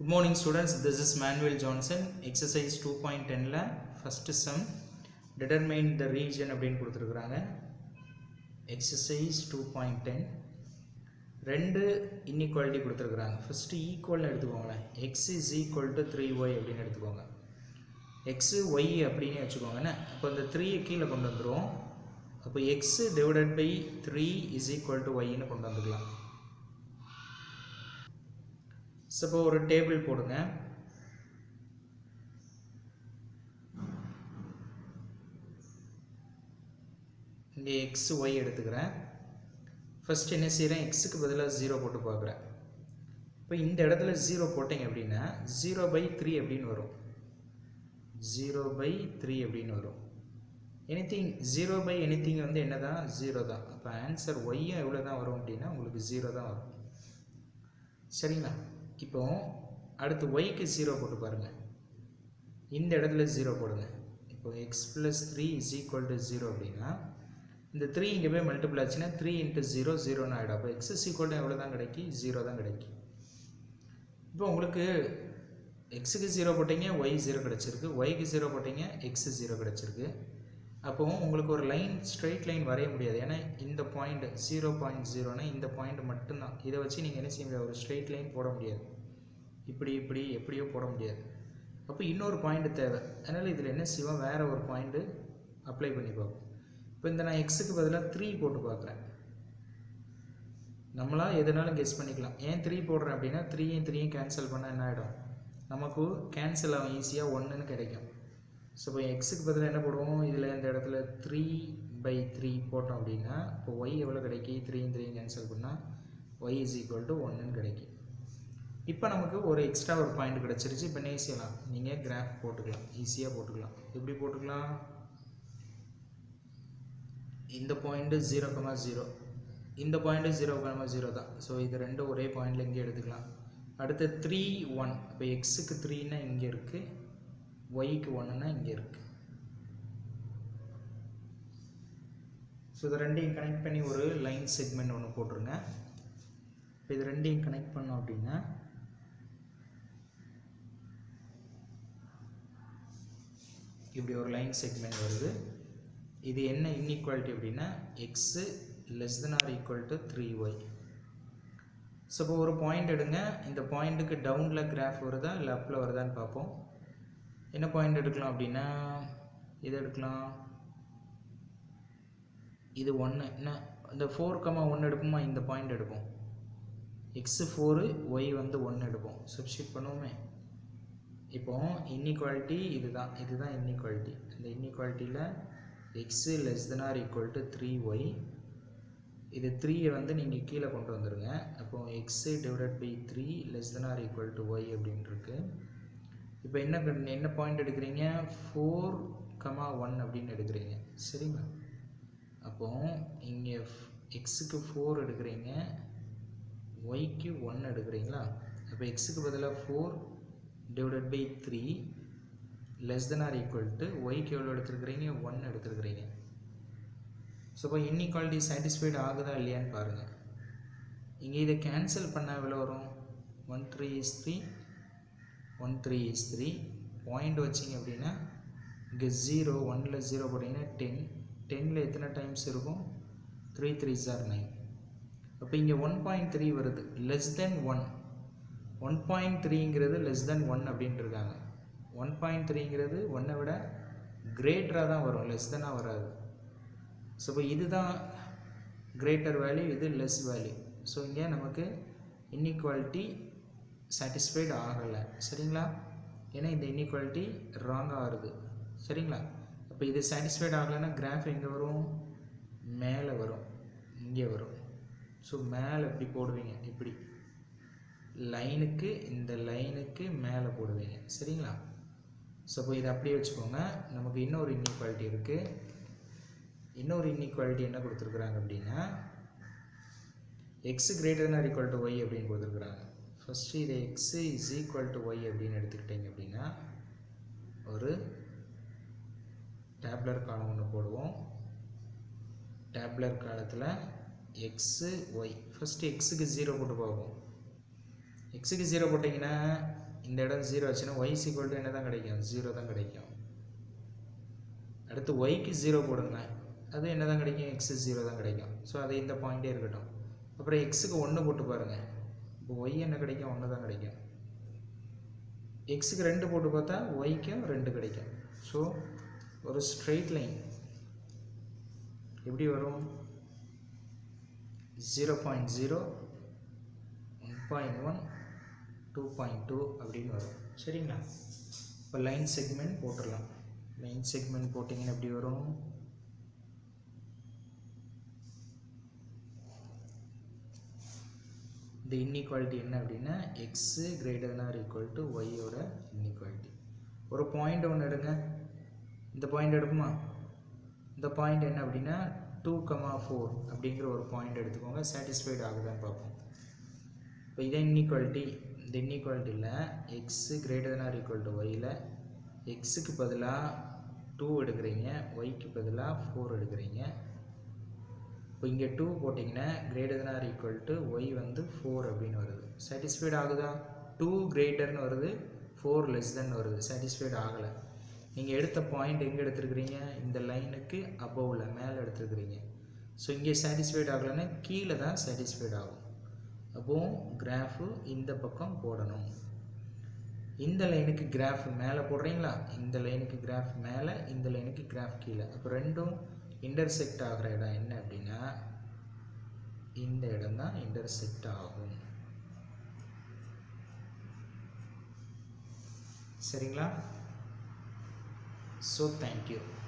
Good morning students, this is Manuel Johnson, exercise 2.10ல first sum, determine the region அப்படின்னு கொடுத்துருக்குறாங்க exercise 2.10 ரெண்டு inequality கொடுத்துருக்குறாங்க first ஈக்குவல்னு எடுத்துக்கோங்களேன் X is equal to three Y அப்படின்னு எடுத்துக்கோங்க எக்ஸு ஒய் அப்படின்னு வச்சுக்கோங்கண்ணே அப்போ இந்த த்ரீயை கீழே கொண்டு வந்துடும் அப்போ X divided by three is equal to ஒய்ன்னு கொண்டு வந்துக்கலாம் ஸோ இப்போ ஒரு டேபிள் போடுங்க இங்கே எக்ஸ் ஒய் எடுத்துக்கிறேன் ஃபஸ்ட் என்ன செய்கிறேன் எக்ஸுக்கு பதிலாக ஜீரோ போட்டு பார்க்குறேன் இப்போ இந்த இடத்துல ஜீரோ போட்டிங்க அப்படின்னா ஜீரோ பை த்ரீ அப்படின்னு வரும் ஜீரோ பை த்ரீ அப்படின்னு வரும் எனிதிங் ஜீரோ பை எனிதிங் வந்து என்ன தான் ஜீரோ தான் அப்போ ஆன்சர் ஒய்யும் எவ்வளோ தான் வரும் அப்படின்னா உங்களுக்கு ஜீரோ தான் வரும் சரிங்களா இப்போ அடுத்து ஒய்க்கு ஜீரோ போட்டு பாருங்கள் இந்த இடத்துல ஜீரோ போடுங்க இப்போ X plus three is equal to zero அப்படின்னா இந்த த்ரீ இங்கே போய் மல்டிபிள் ஆச்சுன்னா த்ரீ இன்ட்டு ஜீரோ ஜீரோன்னு ஆகிடும் அப்போ எக்ஸ் இஸ் ஈக்குவல் எவ்வளோ தான் கிடைக்கி ஜீரோ தான் கிடைக்கி இப்போ உங்களுக்கு எக்ஸுக்கு ஜீரோ போட்டிங்க ஒய் ஜீரோ கிடச்சிருக்கு ஒய்க்கு ஜீரோ போட்டிங்க எக்ஸ் ஜீரோ கிடச்சிருக்கு அப்போ உங்களுக்கு ஒரு லைன் ஸ்ட்ரைட் லைன் வரைய முடியாது ஏன்னா இந்த பாயிண்ட் ஜீரோ பாயிண்ட் ஜீரோனா இந்த பாயிண்ட் மட்டும்தான் இதை வச்சு நீங்கள் என்ன செய்ய முடியாது ஒரு ஸ்ட்ரைட் லைன் போட முடியாது இப்படி இப்படி எப்படியோ போட முடியாது அப்போ இன்னொரு பாயிண்ட் தேவை அதனால் இதில் என்ன செய்வோம் வேறு ஒரு பாயிண்ட்டு அப்ளை பண்ணி பார்ப்போம் இப்போ இந்த நான் எக்ஸுக்கு பதிலாக த்ரீ போட்டு பார்க்குறேன் நம்மளா எதுனாலும் கெஸ் பண்ணிக்கலாம் ஏன் த்ரீ போடுறேன் அப்படின்னா த்ரீயும் த்ரீயும் கேன்சல் பண்ணால் என்ன ஆகிடும் நமக்கு கேன்சல் ஆகும் ஈஸியாக ஒன்றுன்னு கிடைக்கும் ஸோ இப்போ எக்ஸுக்கு பதிலாக என்ன போடுவோம் இதில் இந்த இடத்துல த்ரீ பை த்ரீ போட்டோம் அப்படின்னா இப்போ ஒய் எவ்வளோ கிடைக்கி த்ரீயும் த்ரீயும் கேன்சல் பண்ணால் ஒய் இஸ் ஈக்குவல் டு ஒன்றுன்னு கிடைக்கும் இப்போ நமக்கு ஒரு எக்ஸ்ட்ரா ஒரு பாயிண்ட் கிடச்சிருச்சு இப்போ என்ன செய்யலாம் நீங்கள் கிராஃப் போட்டுக்கலாம் ஈஸியாக போட்டுக்கலாம் எப்படி போட்டுக்கலாம் இந்த பாயிண்ட்டு ஜீரோ கமா ஜீரோ இந்த பாயிண்ட்டு ஜீரோ கமா ஜீரோ தான் ஸோ இது ரெண்டும் ஒரே பாயிண்டில் இங்கே எடுத்துக்கலாம் அடுத்து த்ரீ ஒன் இப்போ எக்ஸுக்கு த்ரீனா இங்கே இருக்குது ஒய்க்கு ஒன்றுனா இங்கே இருக்குது ஸோ இது ரெண்டையும் கனெக்ட் பண்ணி ஒரு லைன் செக்மெண்ட் ஒன்று போட்டுருங்க இப்போ இது ரெண்டையும் கனெக்ட் பண்ணோம் அப்படின்னா இப்படி ஒரு லைன் செக்மெண்ட் வருது இது என்ன இன்இக்வாலிட்டி அப்படின்னா X less than or equal to three Y so இப்போ ஒரு பாயிண்ட் எடுங்க இந்த பாயிண்ட்டுக்கு டவுனில் கிராஃப் வருதா இல்லை அப்பில் வருதான்னு பார்ப்போம் என்ன பாயிண்ட் எடுக்கலாம் அப்படின்னா இது எடுக்கலாம் இது ஒன்று என்ன இந்த ஃபோர் கமா ஒன்று எடுப்போமா இந்த பாயிண்ட் எடுப்போம் எக்ஸு ஃபோரு ஒய் வந்து ஒன்று எடுப்போம் சப்ஸ்டியூட் பண்ணுவோமே இப்போ இன்இக்வாலிட்டி இதுதான் இதுதான் இன்இக்வாலிட்டி இந்த இன்இக்வாலிட்டியில் X less than or equal to three Y இது த்ரீயை வந்து நீங்கள் கீழே கொண்டு வந்துடுங்க அப்போது X divided by three less than or equal to Y அப்படின்ட்டுருக்கு இப்போ என்ன என்ன பாயிண்ட் எடுக்கிறீங்க ஃபோர் கமா ஒன் அப்படின்னு எடுக்கிறீங்க சரிங்களா அப்போ இங்கே எக்ஸுக்கு ஃபோர் எடுக்கிறீங்க ஒய்க்கு ஒன் எடுக்கிறீங்களா அப்போ எக்ஸுக்கு பதிலாக four divided by three less than or equal to ஒய்க்கு எவ்வளோ எடுத்துருக்கிறீங்க ஒன் எடுத்துருக்கிறீங்க ஸோ இப்போ இன்இக்வாலிட்டி சாட்டிஸ்ஃபைடு ஆகுதா இல்லையான்னு பாருங்கள் இங்கே இதை கேன்சல் பண்ணால் எவ்வளோ வரும் one three is three one three is three point வச்சிங்க அப்படின்னா இங்கே ஜீரோ ஒனில் ஜீரோ போட்டிங்கன்னா டென் டென்னில் எத்தனை டைம்ஸ் இருக்கும் த்ரீ த்ரீ ஜார் நைன் அப்போ இங்கே ஒன் பாயிண்ட் த்ரீ வருது less than one one point த்ரீங்கிறது லெஸ் தென் ஒன் அப்படின்ட்டு இருக்காங்க ஒன் பாயிண்ட் த்ரீங்கிறது ஒன்றை விட கிரேட்டராக தான் வரும் லெஸ் தென்னாக வராது ஸோ இப்போ இதுதான் கிரேட்டர் வேல்யூ இது லெஸ் வேல்யூ ஸோ இங்கே நமக்கு இன்இக்வாலிட்டி சாட்டிஸ்ஃபைடு ஆகலை சரிங்களா ஏன்னா இந்த இன்இக்வாலிட்டி ராங்காக வருது சரிங்களா அப்போ இது சாட்டிஸ்ஃபைடு ஆகலைன்னா கிராஃப் எங்கே வரும் மேலே வரும் இங்கே வரும் ஸோ மேலே இப்படி போடுவீங்க இப்படி லைனுக்கு இந்த லைனுக்கு மேலே போடுவீங்க சரிங்களா ஸோ இப்போ இதை அப்படியே வச்சுக்கோங்க நமக்கு இன்னொரு இன்இக்வாலிட்டி இருக்குது இன்னொரு இன்இக்வாலிட்டி என்ன கொடுத்துருக்குறாங்க அப்படின்னா X greater or equal to Y அப்படின்னு கொடுத்துருக்குறாங்க ஃபஸ்ட்டு இதை X is equal to Y அப்படின்னு எடுத்துக்கிட்டிங்க அப்படின்னா ஒரு டேப்லர் காலம் ஒன்று போடுவோம் டேப்லர் காலத்தில் எக்ஸு ஒய் ஃபஸ்ட்டு எக்ஸுக்கு ஜீரோ போட்டு பார்ப்போம் எக்ஸுக்கு ஜீரோ போட்டிங்கன்னா இந்த இடம் ஜீரோ ஆச்சுன்னா ஒய் சீக்வல் டு என்ன தான் கிடைக்கும் ஜீரோ தான் கிடைக்கும் அடுத்து ஒய்க்கு ஜீரோ போடுங்க அது என்ன தான் கிடைக்கும் எக்ஸு ஜீரோ தான் கிடைக்கும் ஸோ அது இந்த பாயிண்டே இருக்கட்டும் அப்புறம் எக்ஸுக்கு ஒன்று போட்டு பாருங்கள் இப்போ ஒய் என்ன கிடைக்கும் ஒன்று தான் கிடைக்கும் எக்ஸுக்கு ரெண்டு போட்டு பார்த்தா ஒய்க்கும் ரெண்டு கிடைக்கும் ஸோ ஒரு ஸ்ட்ரெயிட் லைன் எப்படி வரும் zero point zero one point one two point two அப்படின்னு வரும் சரிங்களா இப்போ லைன் செக்மெண்ட் போட்டுடலாம் லைன் செக்மெண்ட் போட்டிங்கன்னா எப்படி வரும் இந்த இன்இக்வாலிட்டி என்ன அப்படின்னா X greater than or equal to ஒய்யோட இன்இக்வாலிட்டி ஒரு பாயிண்ட் ஒன்று எடுங்க இந்த பாயிண்ட் எடுக்குமா இந்த பாயிண்ட் என்ன அப்படின்னா டூ கமா ஃபோர் அப்படிங்கிற ஒரு பாயிண்ட் எடுத்துக்கோங்க சாட்டிஸ்ஃபைடு ஆகுதான்னு பார்ப்போம் இப்போ இதே இன்இக்வாலிட்டி இந்த இன்இக்வாலிட்டியில் X greater than or equal to ஒய்யில் எக்ஸுக்கு பதிலாக டூ எடுக்கிறீங்க ஒய்க்கு பதிலாக ஃபோர் எடுக்கிறீங்க இப்போ இங்கே டூ போட்டிங்கன்னா greater than or equal to Y வந்து ஃபோர் அப்படின்னு வருது சாட்டிஸ்ஃபைடு ஆகுதா டூ கிரேட்டர்னு வருது ஃபோர் லெஸ் தென் வருது சாட்டிஸ்ஃபைடு ஆகலை நீங்கள் எடுத்த பாயிண்ட் எங்கே எடுத்துருக்கிறீங்க இந்த லைனுக்கு அபோவில் மேலே எடுத்துருக்கிறீங்க ஸோ இங்கே சாட்டிஸ்ஃபைடு ஆகலைன்னா கீழே தான் சாட்டிஸ்ஃபைடு ஆகும் அப்போது கிராஃபு இந்த பக்கம் போடணும் இந்த லைனுக்கு கிராஃப் மேலே போடுறீங்களா இந்த லைனுக்கு கிராஃப் மேலே இந்த லைனுக்கு கிராஃப் கீழே அப்போ ரெண்டும் இன்டர்செக்ட் ஆகிற இடம் என்ன அப்படின்னா இந்த இடம் தான் இன்டர்செக்ட் ஆகும் சரிங்களா ஸோ தேங்க்யூ